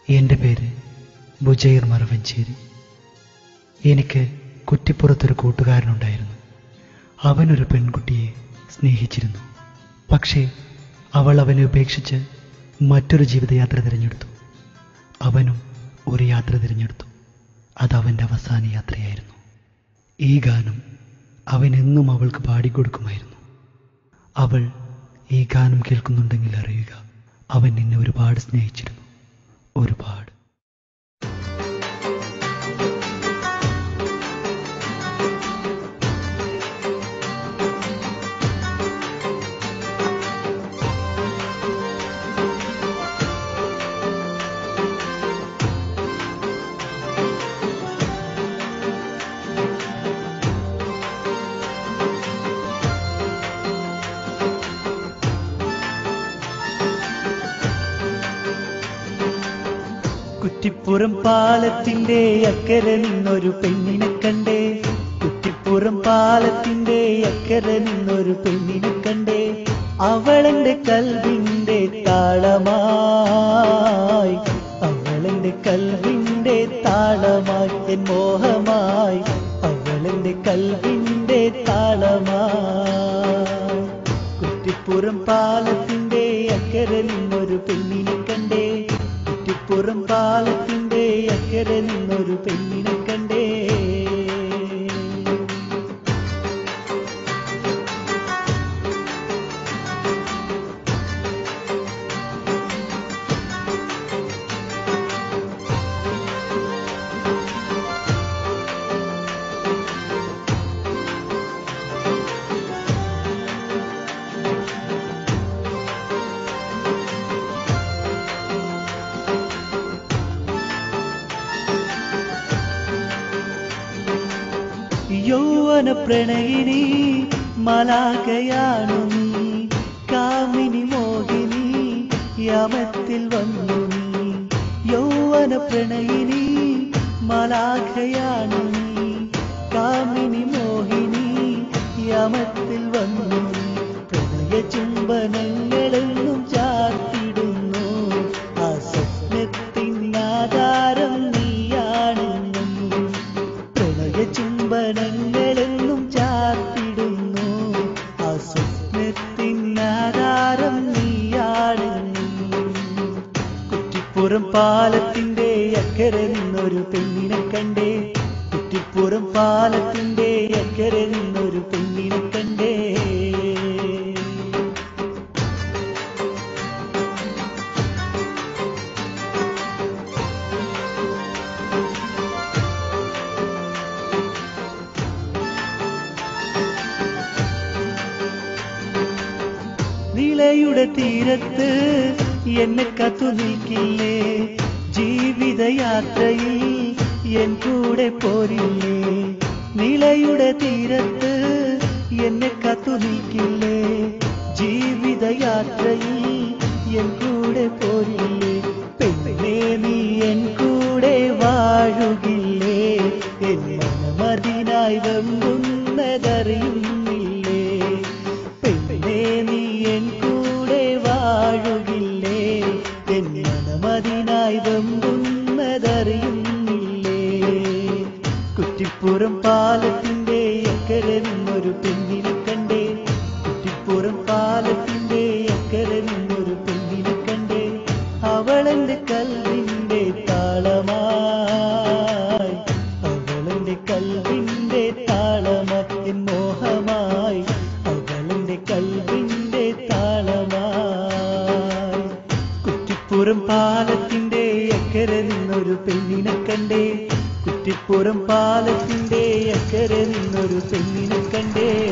എൻ്റെ പേര് ബുജൈർ മറവഞ്ചേരി എനിക്ക് കുറ്റിപ്പുറത്തൊരു കൂട്ടുകാരനുണ്ടായിരുന്നു അവനൊരു പെൺകുട്ടിയെ സ്നേഹിച്ചിരുന്നു പക്ഷേ അവൾ അവനെ ഉപേക്ഷിച്ച് മറ്റൊരു ജീവിതയാത്ര തിരഞ്ഞെടുത്തു അവനും ഒരു യാത്ര തിരഞ്ഞെടുത്തു അത് അവൻ്റെ അവസാന യാത്രയായിരുന്നു ഈ ഗാനം അവൻ എന്നും അവൾക്ക് പാടിക്കൊടുക്കുമായിരുന്നു അവൾ ഈ ഗാനം കേൾക്കുന്നുണ്ടെങ്കിൽ അറിയുക അവൻ നിന്നെ ഒരുപാട് സ്നേഹിച്ചിരുന്നു ഒരുപാട് കുറ്റിപ്പുറം പാലത്തിന്റെ അക്കരെ നിന്നൊരു പെണ്ണിനെ കണ്ടേ കുറ്റിപ്പുറം പാലത്തിന്റെ അക്കരെ നിന്നൊരു പെണ്ണിനെ കണ്ടേ അവളെന്റെ കൽവിന്റെ താളമായി അവളെന്റെ കൽവിന്റെ താളമായി എൻ മോഹമായി അവളെന്റെ കൽവിന്റെ താളമായി കുറ്റിപ്പുറം പാലത്തിന്റെ അക്കരെ നിന്നൊരു പെണ്ണിനെ കണ്ടേ കുറ്റിപ്പുറം പാലത്തിന്റെ അക്കരെ നിന്നൊരു പെണ്ണിനെ കണ്ടേ യൗവന പ്രണയിനി മലാകയാണു നീ കാമിനി മോഹിനി യമത്തിൽ വന്നു നീ യൗവന പ്രണയിനി മലാഖയാണു നീ കാമിനി മോഹിനി യമത്തിൽ വന്നു നീ പ്രണയ ചുംബനങ്ങളെന്നും ചാർത്തിടുന്നു ആ സ്വപ്നത്തിൻ ആധാരം നീയാണെന്നും പ്രണയ ചുംബനങ്ങളെന്നും ചാർത്തിടുന്നു ആ സ്വപ്നത്തിൻ ആധാരം നീയാണെന്നും കുറ്റിപ്പുറം പാലത്തിന്റെ അക്കരെ നിന്നൊരു പെണ്ണിനെ കണ്ടേ കുറ്റിപ്പുറം പാലത്തിന്റെ അക്കരെ നിന്നൊരു പെണ്ണിനെ കണ്ടേ നിളയുടെ തീരത്ത് എന്നെ കത്തു നിൽക്കില്ലേ ജീവിതയാത്രയിൽ എൻ കൂടെ പോരില്ലേ നിളയുടെ തീരത്ത് എന്നെ കത്തു നിൽക്കില്ലേ ജീവിതയാത്രയിൽ എൻ കൂടെ പോരില്ലേ പെണ്ണേ നീ എൻ കൂടെ വാഴുകില്ലേ എൻ മനമതിനായി വെമ്പുന്നതറിയുന്നില്ലേ പെണ്ണേ നീ എൻ കൂടെ വാഴുകില്ലേ എൻ മനമതിനായി വെമ്പുന്നതറിയുന്നില്ലേ കുറ്റിപ്പുറം പാലത്തിന്റെ അക്കരെ നിന്നൊരു പെണ്ണിനെ കണ്ടേ കുറ്റിപ്പുറം പാലത്തിന്റെ അക്കരെ നിന്നൊരു പെണ്ണിനെ കണ്ടേ അവളെന്റെ കൽവിന്റെ താളമായി അവളെന്റെ കൽവിന്റെ താളമായി എൻ മോഹമായി അവളെന്റെ കൽവിന്റെ താളമായി കുറ്റിപ്പുറം പാലത്തിന്റെ അക്കരെ നിന്നൊരു പെണ്ണിനെ കണ്ടേ കുറ്റിപ്പുറം പാലത്തിന്റെ അക്കരെ നിന്നൊരു പെണ്ണിനെ കണ്ടേ